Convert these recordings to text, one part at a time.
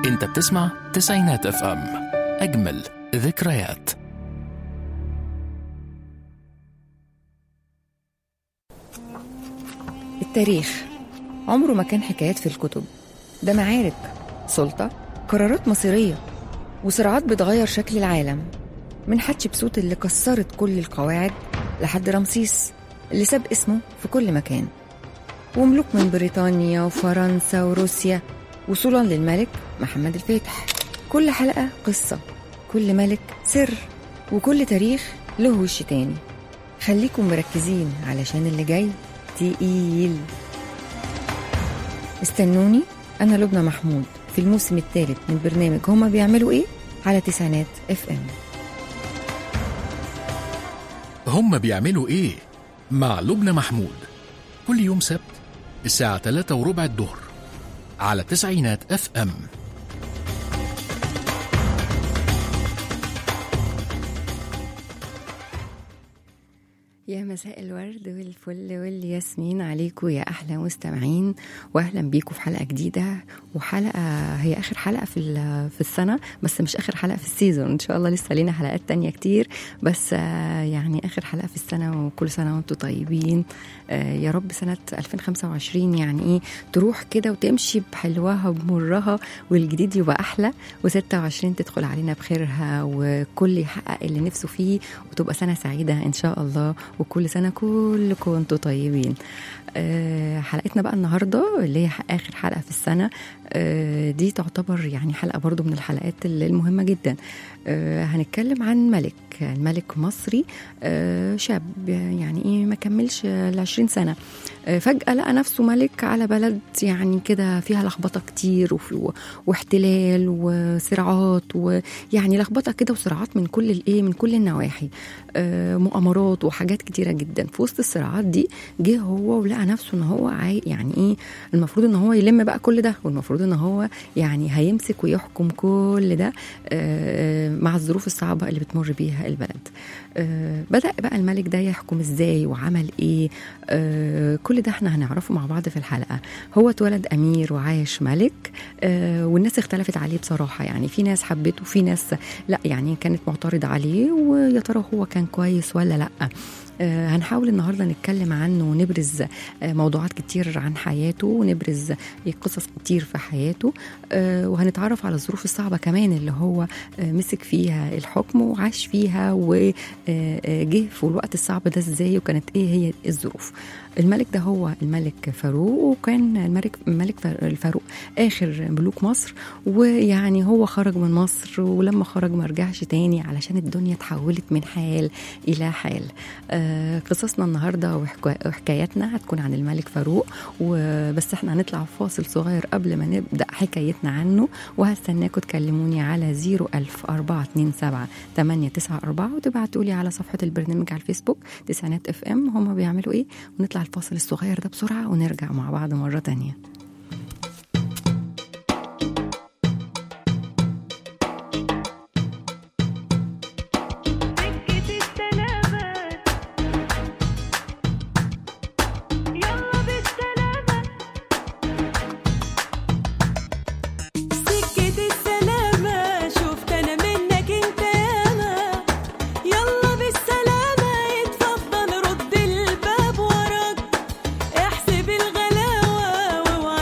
انت بتسمع تسعينات اف ام اجمل ذكريات التاريخ عمره ما كان حكايات في الكتب ده معارك سلطة قرارات مصيرية وصراعات بتغير شكل العالم من حتشبسوت اللي كسرت كل القواعد لحد رمسيس اللي ساب اسمه في كل مكان وملوك من بريطانيا وفرنسا وروسيا وصولا للملك محمد الفاتح كل حلقة قصة كل ملك سر وكل تاريخ له وش تاني خليكم مركزين علشان اللي جاي تقيل استنوني أنا لبنى محمود في الموسم الثالث من برنامج هما بيعملوا إيه على تسعينات اف ام هم بيعملوا ايه مع لبنى محمود كل يوم سبت الساعة 3 وربع الظهر على تسعينات اف ام يا مساء الورد والفل والياسمين عليكم يا احلى مستمعين واهلا بيكم في حلقه جديده وحلقه هي اخر حلقه في ال- في السنه بس مش اخر حلقه في السيزون ان شاء الله لسه لينا حلقات تانية كتير بس آه، يعني اخر حلقه في السنه وكل سنه وانتم طيبين آه، يا رب سنه 2025 يعني ايه تروح كده وتمشي بحلوها وبمرها والجديد يبقى احلى و26 تدخل علينا بخيرها وكل يحقق اللي نفسه فيه وتبقى سنه سعيده ان شاء الله وكل سنه كلكم وانتم طيبين آه، حلقتنا بقى النهارده اللي هي اخر حلقه في السنه آه، دي تعتبر يعني حلقه برضو من الحلقات المهمه جدا آه، هنتكلم عن ملك الملك مصري آه، شاب يعني ايه ما كملش ال 20 سنه آه، فجاه لقى نفسه ملك على بلد يعني كده فيها لخبطه كتير وفي- واحتلال وصراعات ويعني لخبطه كده وصراعات من كل الايه من كل النواحي آه، مؤامرات وحاجات كتيره جدا في وسط الصراعات دي جه هو ولقى نفسه ان هو عاي يعني ايه المفروض ان هو يلم بقى كل ده والمفروض ان هو يعني هيمسك ويحكم كل ده آه، مع الظروف الصعبه اللي بتمر بيها البلد آه، بدأ بقى الملك ده يحكم ازاي وعمل ايه آه، كل ده احنا هنعرفه مع بعض في الحلقه هو اتولد امير وعايش ملك آه، والناس اختلفت عليه بصراحه يعني في ناس حبته وفي ناس لا يعني كانت معترضه عليه ويا ترى هو كان كويس ولا لا آه، هنحاول النهارده نتكلم عنه ونبرز آه، موضوعات كتير عن حياته ونبرز قصص كتير في حياته آه، وهنتعرف على الظروف الصعبه كمان اللي هو آه، مسك فيها الحكم وعاش فيها وجه في الوقت الصعب ده ازاي وكانت ايه هي الظروف الملك ده هو الملك فاروق وكان الملك الملك فا- الفاروق اخر ملوك مصر ويعني هو خرج من مصر ولما خرج ما رجعش تاني علشان الدنيا اتحولت من حال الى حال آه، قصصنا النهارده وحكا- وحكاياتنا هتكون عن الملك فاروق وبس احنا هنطلع فاصل صغير قبل ما نبدا حكايتنا عنه وهستناكم تكلموني على 01000 427 894 وتبعتوا لي على صفحه البرنامج على الفيسبوك تسعينات اف ام هما بيعملوا ايه ونطلع الفاصل الصغير ده بسرعه ونرجع مع بعض مره تانية سكة السلامة يلا بالسلامة سكة السلامة شفت أنا منك أنت ياما يلا بالسلامة اتفضل رد الباب وراك احسب الغلاوة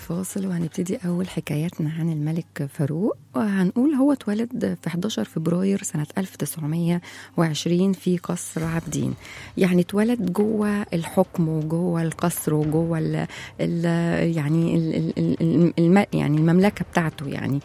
فاصل وهنبتدي أول حكاياتنا عن الملك فاروق وهنقول هو اتولد في 11 فبراير سنة 1920 في قصر عابدين يعني اتولد جوه الحكم وجوه القصر وجوه ال ال يعني ال ال ال الم يعني المملكة بتاعته يعني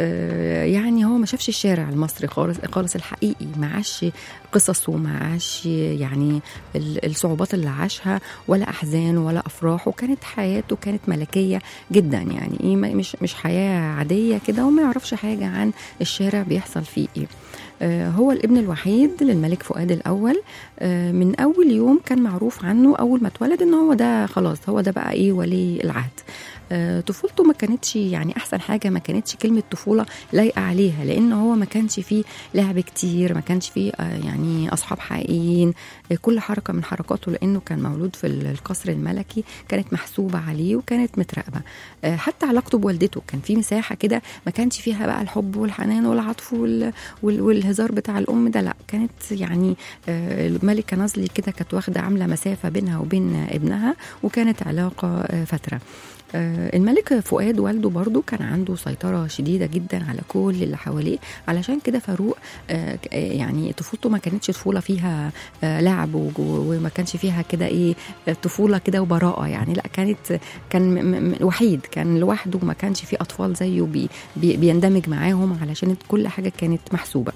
آه، يعني هو ما شافش الشارع المصري خالص خالص الحقيقي ما عاش قصصه ما عاش يعني ال- الصعوبات اللي عاشها ولا احزان ولا افراح وكانت حياته كانت ملكيه جدا يعني ايه ما- مش مش حياه عاديه كده وما يعرفش حاجه عن الشارع بيحصل فيه ايه آه، هو الابن الوحيد للملك فؤاد الاول آه، من اول يوم كان معروف عنه اول ما اتولد ان هو ده خلاص هو ده بقى ايه ولي العهد آه، طفولته ما كانتش يعني احسن حاجه ما كانتش كلمه طفوله لايقه عليها لان هو ما كانش فيه لعب كتير ما كانش فيه آه، يعني اصحاب حقيقيين آه، كل حركه من حركاته لانه كان مولود في ال- القصر الملكي كانت محسوبه عليه وكانت متراقبه آه، حتى علاقته بوالدته كان في مساحه كده ما كانش فيها بقى الحب والحنان والعطف وال- وال- والهزار بتاع الام ده لا كانت يعني آه، الملكه نازلي كده كانت واخده عامله مسافه بينها وبين ابنها وكانت علاقه آه، فتره آه، الملك فؤاد والده برضو كان عنده سيطرة شديدة جدا على كل اللي حواليه علشان كده فاروق آه، ك- آه، يعني طفولته ما كانتش طفولة فيها آه، لعب وج- وما كانش فيها كده ايه آه، طفولة كده وبراءة يعني لا كانت كان م- م- وحيد كان لوحده وما كانش فيه أطفال زيه بي بي بيندمج معاهم علشان كل حاجة كانت محسوبة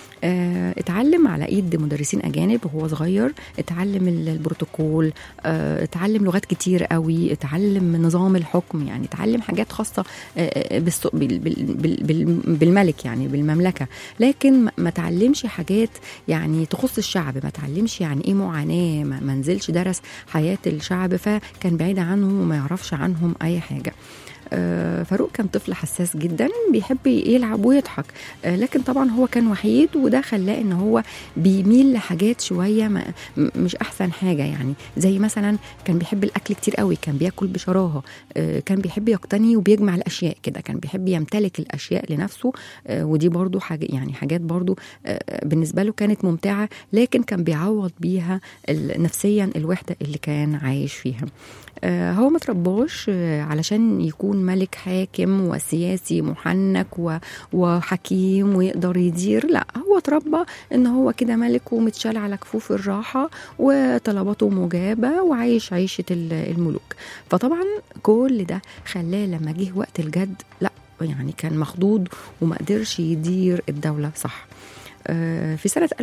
آه، اتعلم على ايد مدرسين اجانب وهو صغير اتعلم ال- البروتوكول آه، اتعلم لغات كتير قوي اتعلم نظام الحكم يعني اتعلم حاجات خاصه آه، آه، بالس- بال- بال- بال- بال- بالملك يعني بالمملكه لكن ما- ما اتعلمش حاجات يعني تخص الشعب ما اتعلمش يعني ايه معاناه ما ما نزلش درس حياه الشعب فكان بعيد عنهم وما يعرفش عنهم اي حاجه آه، فاروق كان طفل حساس جدا بيحب يلعب ويضحك آه، لكن طبعا هو كان وحيد وده خلاه ان هو بيميل لحاجات شويه ما م- مش احسن حاجه يعني زي مثلا كان بيحب الاكل كتير قوي كان بياكل بشراهه آه، كان بيحب يقتني وبيجمع الاشياء كده كان بيحب يمتلك الاشياء لنفسه آه، ودي برضو حاجه يعني حاجات برضو آه، بالنسبه له كانت ممتعه لكن كان بيعوض بيها ال- نفسيا الوحده اللي كان عايش فيها آه، هو ما ترباش آه، علشان يكون ملك حاكم وسياسي محنك و- وحكيم ويقدر يدير لا هو اتربى ان هو كده ملك ومتشال على كفوف الراحه وطلباته مجابه وعايش عيشه ال- الملوك فطبعا كل ده خلاه لما جه وقت الجد لا يعني كان مخضوض وما قدرش يدير الدوله صح آه، في سنة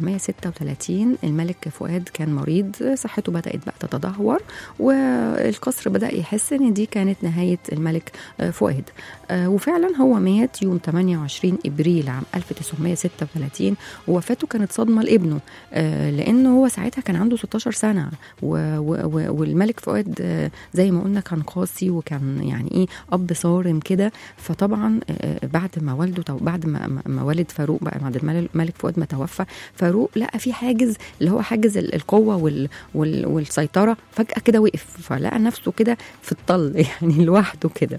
1936 الملك فؤاد كان مريض صحته بدأت بقى تتدهور والقصر بدأ يحس ان دي كانت نهاية الملك آه، فؤاد آه، وفعلا هو مات يوم 28 ابريل عام 1936 ووفاته كانت صدمة لابنه آه، لانه هو ساعتها كان عنده 16 سنة و- و- و- والملك فؤاد آه، زي ما قلنا كان قاسي وكان يعني ايه اب صارم كده فطبعا آه، بعد ما والده تو- بعد ما ما- ما والد فاروق بقى بعد الملك الملك فؤاد ما توفى فاروق لقى في حاجز اللي هو حاجز ال- القوه وال وال والسيطره فجاه كده وقف فلقى نفسه كده في الطل يعني لوحده كده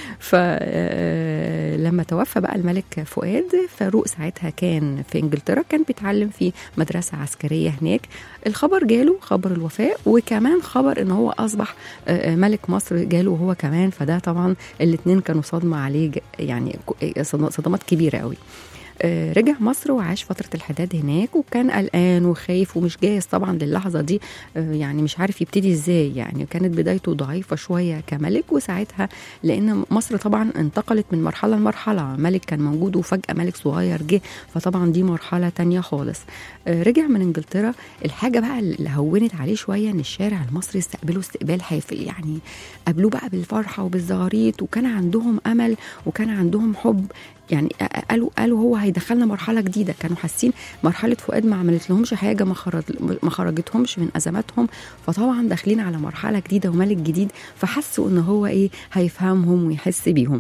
فلما توفى بقى الملك فؤاد فاروق ساعتها كان في انجلترا كان بيتعلم في مدرسه عسكريه هناك الخبر جاله خبر الوفاه وكمان خبر ان هو اصبح آه، آه، ملك مصر جاله هو كمان فده طبعا الاثنين كانوا صدمه عليه ج- يعني ك- صدم- صدمات كبيره قوي آه، رجع مصر وعاش فترة الحداد هناك وكان قلقان وخايف ومش جاهز طبعا للحظة دي آه، يعني مش عارف يبتدي ازاي يعني كانت بدايته ضعيفة شوية كملك وساعتها لأن مصر طبعا انتقلت من مرحلة لمرحلة ملك كان موجود وفجأة ملك صغير جه فطبعا دي مرحلة تانية خالص آه، رجع من انجلترا الحاجة بقى اللي هونت عليه شوية ان الشارع المصري استقبله استقبال حافل يعني قابلوه بقى بالفرحة وبالزغاريط وكان عندهم أمل وكان عندهم حب يعني قالوا قالوا هو هيدخلنا مرحله جديده كانوا حاسين مرحله فؤاد ما عملت لهمش حاجه ما خرج ما خرجتهمش من ازماتهم فطبعا داخلين على مرحله جديده وملك جديد فحسوا ان هو ايه هيفهمهم ويحس بيهم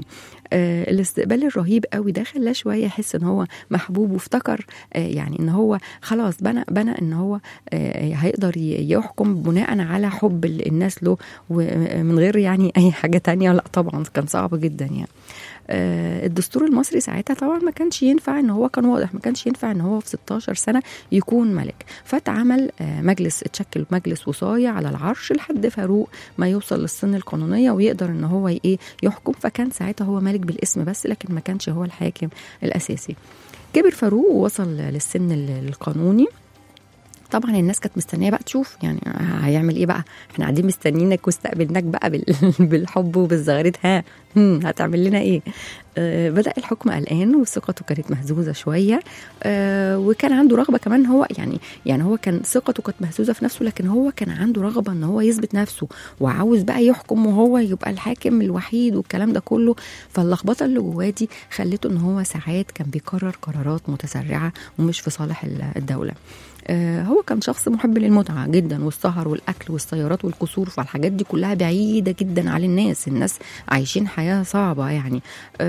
آه الاستقبال الرهيب قوي ده خلاه شويه يحس ان هو محبوب وافتكر آه يعني ان هو خلاص بنى بنى ان هو آه هيقدر ي- يحكم بناء على حب ال- الناس له ومن غير يعني اي حاجه تانية لا طبعا كان صعب جدا يعني آه، الدستور المصري ساعتها طبعا ما كانش ينفع ان هو كان واضح ما كانش ينفع ان هو في 16 سنه يكون ملك فاتعمل آه، مجلس اتشكل مجلس وصاية على العرش لحد فاروق ما يوصل للسن القانونيه ويقدر ان هو ي- ايه يحكم فكان ساعتها هو ملك بالاسم بس لكن ما كانش هو الحاكم الاساسي كبر فاروق ووصل للسن ال- القانوني طبعا الناس كانت مستنيه بقى تشوف يعني هيعمل ايه بقى احنا قاعدين مستنيينك واستقبلناك بقى بال- بالحب وبالزغاريد ها هم، هتعمل لنا ايه آه بدا الحكم قلقان وثقته كانت مهزوزه شويه آه وكان عنده رغبه كمان هو يعني يعني هو كان ثقته كانت مهزوزه في نفسه لكن هو كان عنده رغبه ان هو يثبت نفسه وعاوز بقى يحكم وهو يبقى الحاكم الوحيد والكلام ده كله فاللخبطه اللي جواه دي خلته ان هو ساعات كان بيقرر قرارات متسرعه ومش في صالح ال- الدوله آه، هو كان شخص محب للمتعة جدا والسهر والأكل والسيارات والقصور فالحاجات دي كلها بعيدة جدا عن الناس الناس عايشين حياة صعبة يعني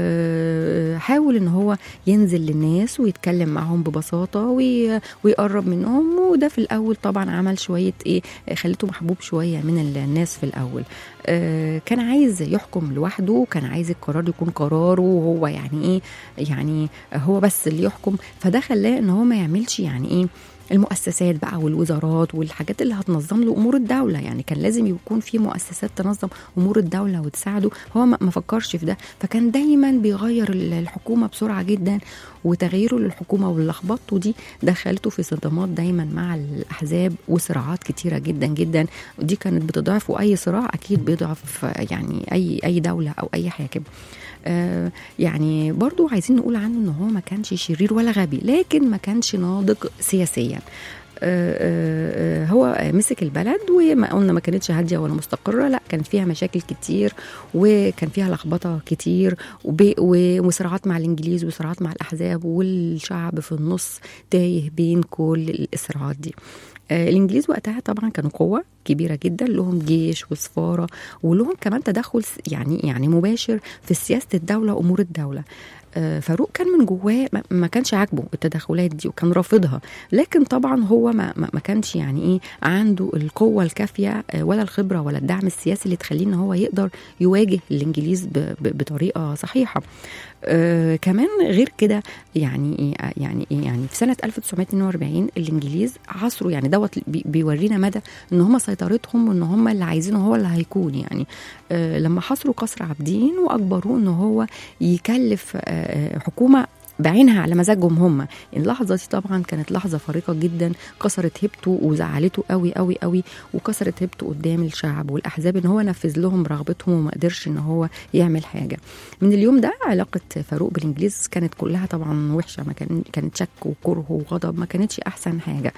آه، حاول ان هو ينزل للناس ويتكلم معهم ببساطة وي- ويقرب منهم وده في الأول طبعا عمل شوية ايه خليته محبوب شوية من ال- الناس في الأول آه، كان عايز يحكم لوحده وكان عايز القرار يكون قراره وهو يعني ايه يعني هو بس اللي يحكم فده خلاه ان هو ما يعملش يعني ايه المؤسسات بقى والوزارات والحاجات اللي هتنظم له امور الدوله يعني كان لازم يكون في مؤسسات تنظم امور الدوله وتساعده هو ما ما فكرش في ده فكان دايما بيغير ال- الحكومه بسرعه جدا وتغييره للحكومه واللخبطه دي دخلته في صدامات دايما مع الاحزاب وصراعات كتيره جدا جدا ودي كانت بتضعف واي صراع اكيد بيضعف يعني اي اي دوله او اي حاكم آه، يعني برضو عايزين نقول عنه ان هو ما كانش شرير ولا غبي لكن ما كانش ناضج سياسيا آه، آه، آه، هو مسك البلد وما قلنا ما كانتش هاديه ولا مستقره لا كانت فيها مشاكل كتير وكان فيها لخبطه كتير وب- و- وصراعات مع الانجليز وصراعات مع الاحزاب والشعب في النص تايه بين كل الصراعات دي آه، الانجليز وقتها طبعا كانوا قوه كبيره جدا لهم جيش وسفاره ولهم كمان تدخل س- يعني يعني مباشر في سياسه الدوله وامور الدوله آه، فاروق كان من جواه ما- ما كانش عاجبه التدخلات دي وكان رافضها لكن طبعا هو ما, ما ما كانش يعني ايه عنده القوه الكافيه آه، ولا الخبره ولا الدعم السياسي اللي تخليه ان هو يقدر يواجه الانجليز ب- ب- بطريقه صحيحه آه كمان غير كده يعني إيه- يعني إيه؟ يعني في سنه 1942 الانجليز عصروا يعني دوت بي- بيورينا مدى ان هم سيطرتهم وان هم اللي عايزينه هو اللي هيكون يعني آه لما حصروا قصر عابدين واجبروه ان هو يكلف آه آه، حكومه بعينها على مزاجهم هم اللحظه دي طبعا كانت لحظه فارقه جدا كسرت هيبته وزعلته قوي قوي قوي وكسرت هيبته قدام الشعب والاحزاب ان هو نفذ لهم رغبتهم وما قدرش ان هو يعمل حاجه من اليوم ده علاقه فاروق بالانجليز كانت كلها طبعا وحشه ما كان كانت شك وكره وغضب ما كانتش احسن حاجه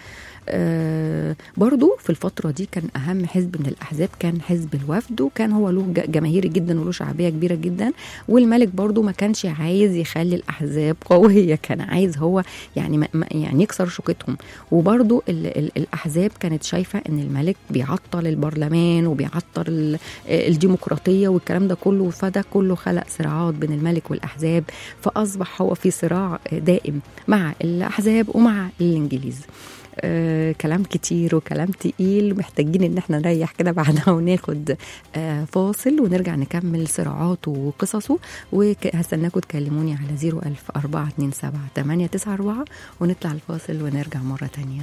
آه برضو في الفترة دي كان أهم حزب من الأحزاب كان حزب الوفد وكان هو له ج- جماهيري جدا وله شعبية كبيرة جدا والملك برضو ما كانش عايز يخلي الأحزاب قوية كان عايز هو يعني ما ما- يعني يكسر شوكتهم وبرضو ال ال الأحزاب كانت شايفة إن الملك بيعطل البرلمان وبيعطل ال- الديمقراطية والكلام ده كله فده كله خلق صراعات بين الملك والأحزاب فأصبح هو في صراع دائم مع الأحزاب ومع الإنجليز آه كلام كتير وكلام تقيل محتاجين ان احنا نريح كده بعدها وناخد آه فاصل ونرجع نكمل صراعاته وقصصه وهستناكم تكلموني على 01000 427 894 ونطلع الفاصل ونرجع مرة تانية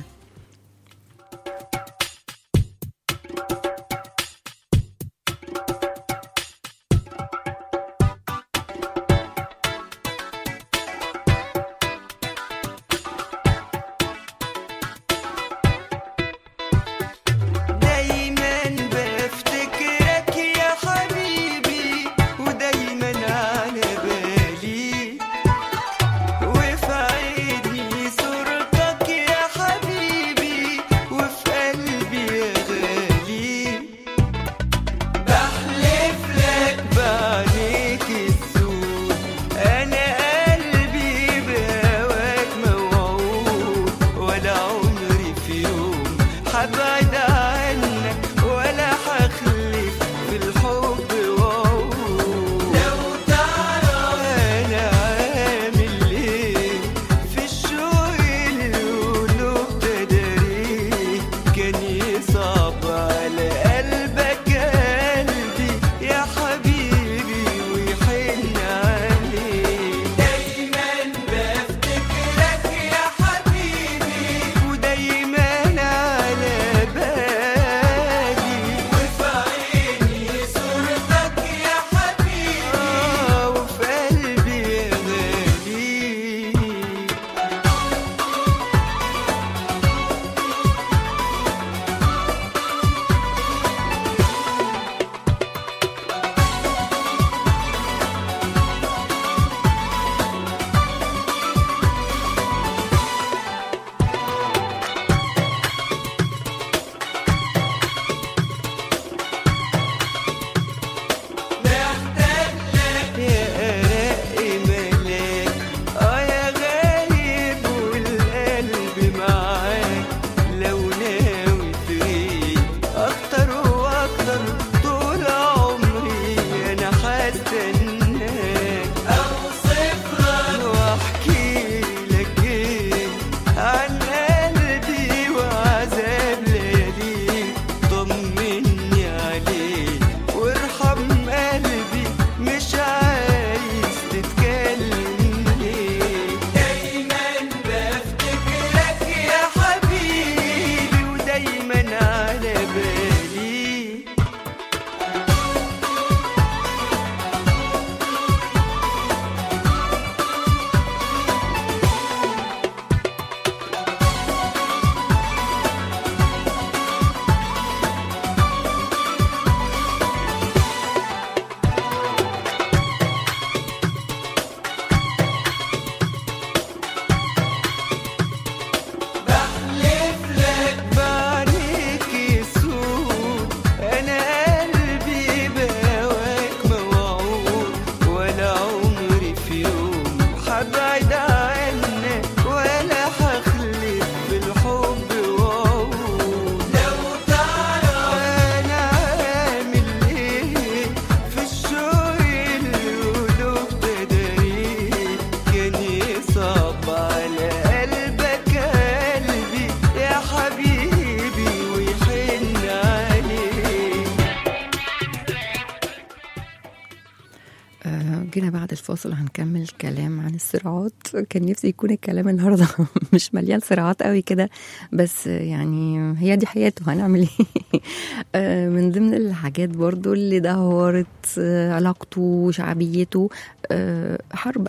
دايما بفتكرك يا حبيبي ودايما على بالي وفي عيني صورتك يا حبيبي آه، جينا بعد الفاصل هنكمل كلام عن الصراعات كان نفسي يكون الكلام النهارده مش مليان صراعات قوي كده بس يعني هي دي حياته هنعمل ايه آه، من ضمن الحاجات برضو اللي دهورت آه، علاقته وشعبيته آه، حرب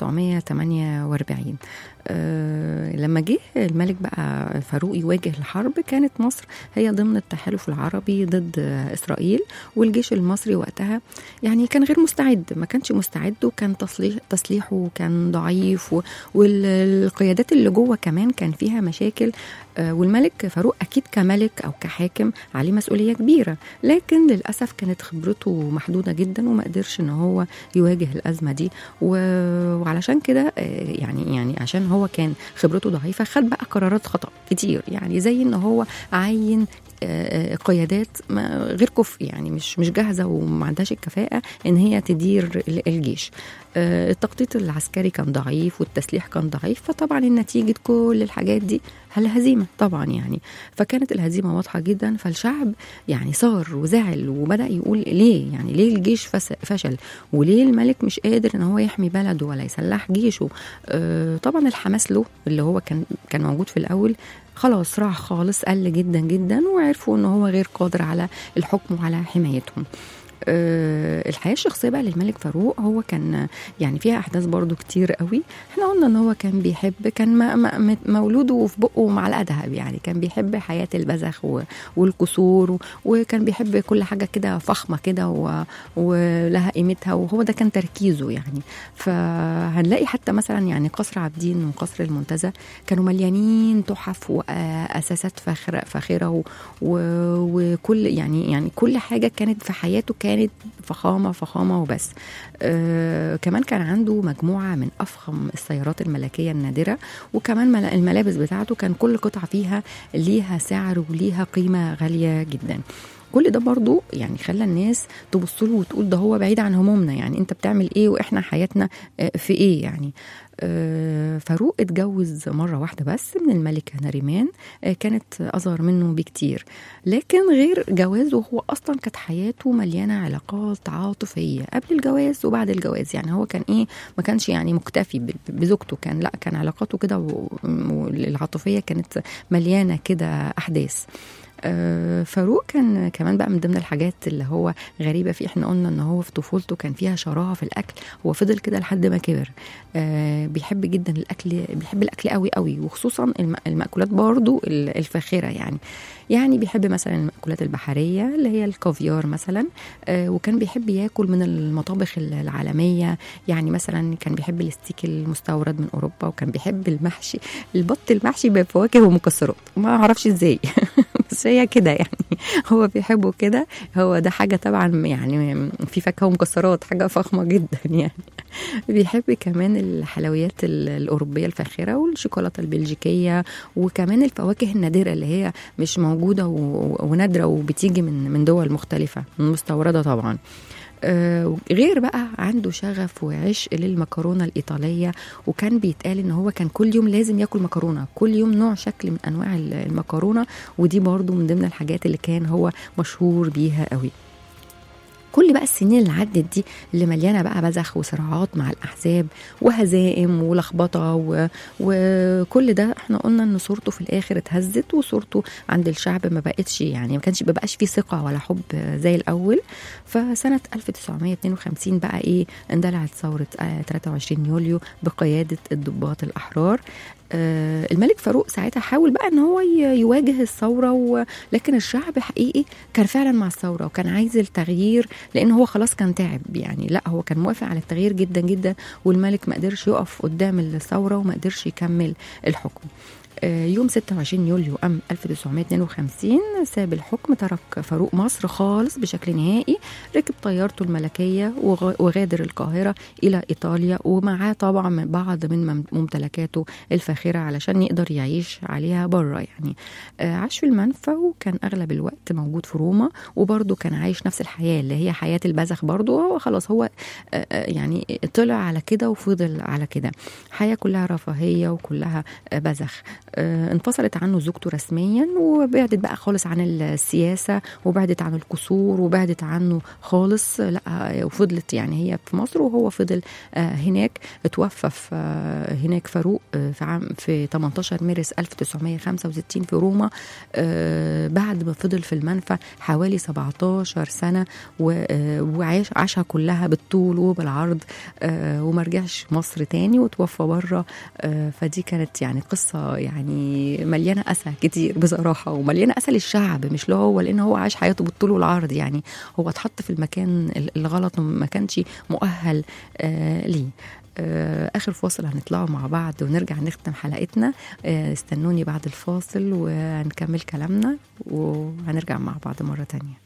1948 آه، لما جه الملك بقى فاروق يواجه الحرب كانت مصر هي ضمن التحالف العربي ضد آه، اسرائيل والجيش المصري وقتها يعني كان غير مستعد ما كانش مستعد وكان تصليح تسليحه كان ضعيف و- والقيادات اللي جوه كمان كان فيها مشاكل آه، والملك فاروق اكيد كملك او كحاكم عليه مسؤوليه كبيره لكن للاسف كانت خبرته محدوده جدا وما قدرش ان هو يواجه الازمه دي و- وعلشان كده آه، يعني يعني عشان هو كان خبرته ضعيفه خد بقى قرارات خطا كتير يعني زي ان هو عين آه، آه، قيادات ما- غير كفء يعني مش مش جاهزه وما عندهاش الكفاءه ان هي تدير ال- الجيش آه، التخطيط العسكري كان ضعيف والتسليح كان ضعيف فطبعا النتيجه كل الحاجات دي الهزيمه طبعا يعني فكانت الهزيمه واضحه جدا فالشعب يعني صار وزعل وبدا يقول ليه يعني ليه الجيش فس- فشل وليه الملك مش قادر ان هو يحمي بلده ولا يسلح جيشه آه، طبعا الحماس له اللي هو كان كان موجود في الاول خلاص راح خالص قل جدا جدا وعرفوا ان هو غير قادر على الحكم وعلى حمايتهم أه الحياه الشخصيه بقى للملك فاروق هو كان يعني فيها احداث برضو كتير قوي احنا قلنا ان هو كان بيحب كان م- م- مولوده في بقه معلقه ذهب يعني كان بيحب حياه البذخ و- والقصور و- وكان بيحب كل حاجه كده فخمه كده و- ولها قيمتها وهو ده كان تركيزه يعني فهنلاقي حتى مثلا يعني قصر عابدين وقصر المنتزه كانوا مليانين تحف واساسات فاخره فاخره و- و- وكل يعني يعني كل حاجه كانت في حياته كانت فخامه فخامه وبس آه كمان كان عنده مجموعه من افخم السيارات الملكيه النادره وكمان ملا- الملابس بتاعته كان كل قطعه فيها ليها سعر وليها قيمه غاليه جدا كل ده برضو يعني خلى الناس تبص له وتقول ده هو بعيد عن همومنا يعني انت بتعمل ايه واحنا حياتنا آه، في ايه يعني آه، فاروق اتجوز مرة واحدة بس من الملكة نريمان آه، كانت أصغر منه بكتير لكن غير جوازه هو أصلا كانت حياته مليانة علاقات عاطفية قبل الجواز وبعد الجواز يعني هو كان إيه ما كانش يعني مكتفي ب- بزوجته كان لا كان علاقاته كده و- والعاطفية كانت مليانة كده أحداث آه، فاروق كان كمان بقى من ضمن الحاجات اللي هو غريبه فيه احنا قلنا ان هو في طفولته كان فيها شراهه في الاكل هو فضل كده لحد ما كبر آه، بيحب جدا الاكل بيحب الاكل قوي قوي وخصوصا الم- المأكولات برضو ال- الفاخره يعني يعني بيحب مثلا المأكولات البحريه اللي هي الكافيار مثلا آه، وكان بيحب ياكل من المطابخ ال- العالميه يعني مثلا كان بيحب الستيك المستورد من اوروبا وكان بيحب المحشي البط المحشي بفواكه ومكسرات ما اعرفش ازاي بس هي كده يعني هو بيحبه كده هو ده حاجة طبعا يعني في فاكهة ومكسرات حاجة فخمة جدا يعني بيحب كمان الحلويات ال- الأوروبية الفاخرة والشوكولاتة البلجيكية وكمان الفواكه النادرة اللي هي مش موجودة و- ونادرة وبتيجي من من دول مختلفة مستوردة طبعا آه، غير بقى عنده شغف وعشق للمكرونه الايطاليه وكان بيتقال ان هو كان كل يوم لازم ياكل مكرونه كل يوم نوع شكل من انواع ال- المكرونه ودي برضو من ضمن الحاجات اللي كان هو مشهور بيها قوي كل بقى السنين اللي عدت دي اللي مليانه بقى بذخ وصراعات مع الاحزاب وهزائم ولخبطه و... وكل ده احنا قلنا ان صورته في الاخر اتهزت وصورته عند الشعب ما بقتش يعني ما كانش بقاش فيه ثقه ولا حب زي الاول فسنه 1952 بقى ايه اندلعت ثوره آه 23 يوليو بقياده الضباط الاحرار آه، الملك فاروق ساعتها حاول بقى ان هو ي- يواجه الثوره و... لكن الشعب حقيقي كان فعلا مع الثوره وكان عايز التغيير لان هو خلاص كان تعب يعني لا هو كان موافق على التغيير جدا جدا والملك ما قدرش يقف قدام الثوره وما قدرش يكمل الحكم آه، يوم 26 يوليو عام 1952 ساب الحكم ترك فاروق مصر خالص بشكل نهائي ركب طيارته الملكية وغ- وغادر القاهرة إلى إيطاليا ومعاه طبعا من بعض من مم- ممتلكاته الفاخرة علشان يقدر يعيش عليها بره يعني آه، عاش في المنفى وكان أغلب الوقت موجود في روما وبرضه كان عايش نفس الحياة اللي هي حياة البذخ برضه هو خلاص هو آه، آه، يعني طلع على كده وفضل على كده حياة كلها رفاهية وكلها آه، بذخ آه، انفصلت عنه زوجته رسميا وبعدت بقى خالص عن السياسة وبعدت عن القصور وبعدت عنه خالص لا وفضلت يعني هي في مصر وهو فضل آه، هناك اتوفى في آه، هناك فاروق آه، في عام في 18 مارس 1965 في روما آه، بعد ما فضل في المنفى حوالي 17 سنة و- آه، وعاش عاشها كلها بالطول وبالعرض آه، وما رجعش مصر تاني وتوفى بره آه، فدي كانت يعني قصة يعني مليانة أسى كتير بصراحة ومليانة أسى للشعب مش له هو لأن هو عاش حياته بالطول والعرض يعني هو اتحط في المكان ال- الغلط وما كانش مؤهل آه، ليه آه، آخر فاصل هنطلعوا مع بعض ونرجع نختم حلقتنا آه، استنوني بعد الفاصل وهنكمل كلامنا وهنرجع مع بعض مرة تانية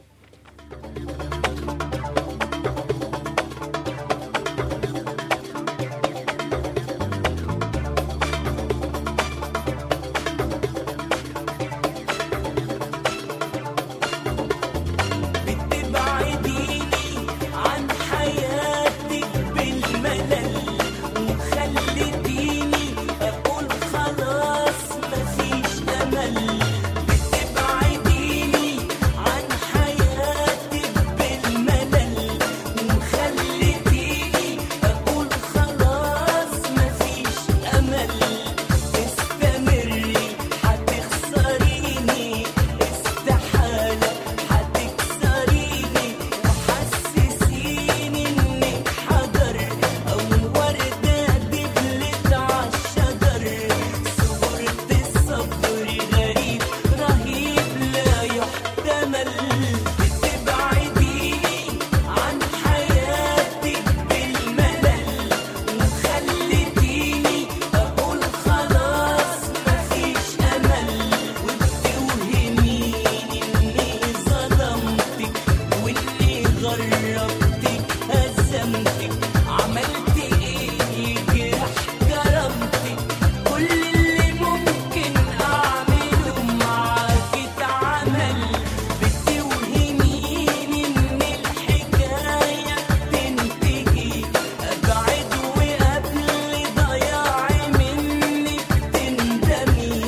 بتبعديني عن حياتك بالملل وخلتيني أقول خلاص مفيش أمل بتبعديني عن حياتك بالملل وخلتيني أقول خلاص مفيش أمل استمري هتخسريني استحالة هتكسريني وحسسيني انك حجر او وردة دبلت عالشجر صبرت الصبر غريب رهيب لا يحتمل بتبعديني عن حياتك بالملل وخلتيني اقول خلاص مفيش امل وبتوهميني اني ظلمتك واني غربتك هزمتك عملت ايه يجرح كرامتك كل اللي ممكن اعمله معاك اتعمل بتوهميني ان الحكايه تنتهي ابعد وقبل ضياعي منك تندمي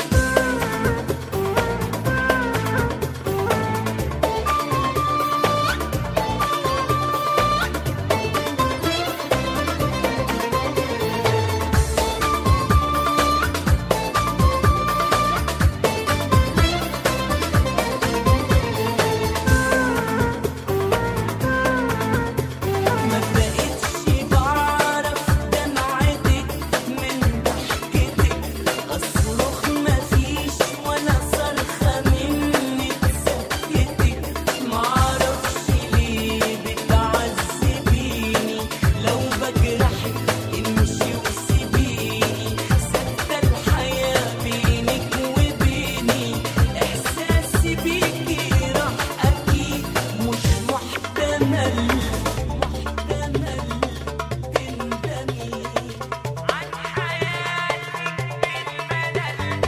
ما بقتش بعرف دمعتك من ضحكتك اصرخ مفيش ولا صرخة منك سكتك معرفش ليه بتعذبيني لو بجرحك امشي وسيبيني سكتة الحياة بينك وبيني احساسي بيكي راح اكيد مش محتمل محتمل تندمي عن حياتك بالملل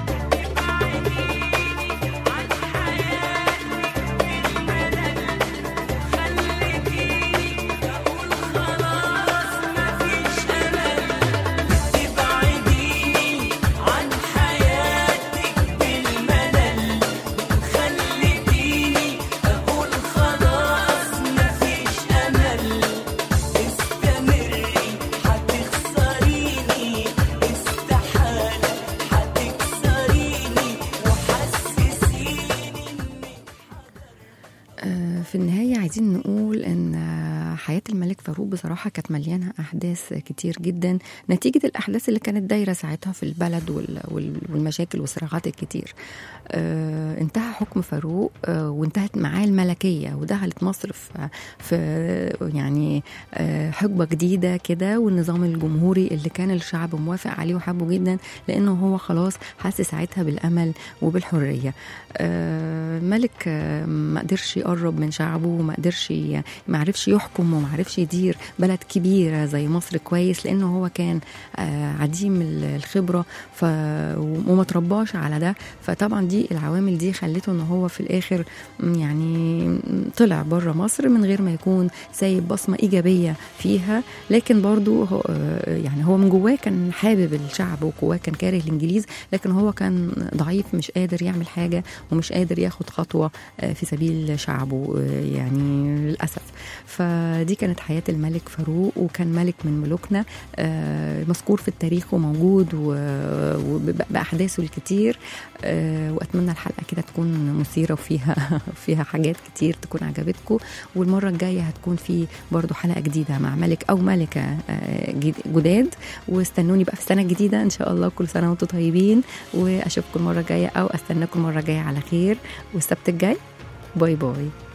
تبعديني عن حياتك بالملل خليتيني أقول خلاص مفيش أمل تبعديني عن حياتك بالملل خليتيني أقول خلاص مفيش أمل استمري هتخسريني استحالة هتكسريني وحسسيني إنك آه، في النهاية عايزين نقول إن آه، حياة الملك فاروق بصراحة كانت مليانة أحداث كتير جدا نتيجة الأحداث اللي كانت دايرة ساعتها في البلد وال- وال- والمشاكل والصراعات الكتير آه، انتهى حكم فاروق آه، وانتهت معاه الملكية ودخلت مصر في, في يعني آه، حقبة جديدة كده والنظام الجمهوري اللي كان الشعب موافق عليه وحبه جدا لأنه هو خلاص حس ساعتها بالأمل وبالحرية آه، ملك آه، ما قدرش يقرب من شعبه وما قدرش ي- ما عرفش يحكم وما عرفش يدير يدير بلد كبيره زي مصر كويس لانه هو كان آه، عديم ال- الخبره ف وما ترباش على ده فطبعا دي العوامل دي خلته ان هو في الاخر م، يعني م، طلع بره مصر من غير ما يكون سايب بصمه ايجابيه فيها لكن برضو هو آه، يعني هو من جواه كان حابب الشعب وجواه كان كاره الانجليز لكن هو كان ضعيف مش قادر يعمل حاجه ومش قادر ياخد خطوه آه، في سبيل شعبه آه، يعني للاسف فدي كانت حياه الملك فاروق وكان ملك من ملوكنا آه، مذكور في التاريخ وموجود و- وباحداثه الكتير آه، واتمنى الحلقه كده تكون مثيره وفيها فيها حاجات كتير تكون عجبتكم والمره الجايه هتكون في برضو حلقه جديده مع ملك او ملكه آه، جد- جداد واستنوني بقى في السنه الجديده ان شاء الله كل سنه وانتم طيبين واشوفكم المره الجايه او استناكم المره الجايه على خير والسبت الجاي باي باي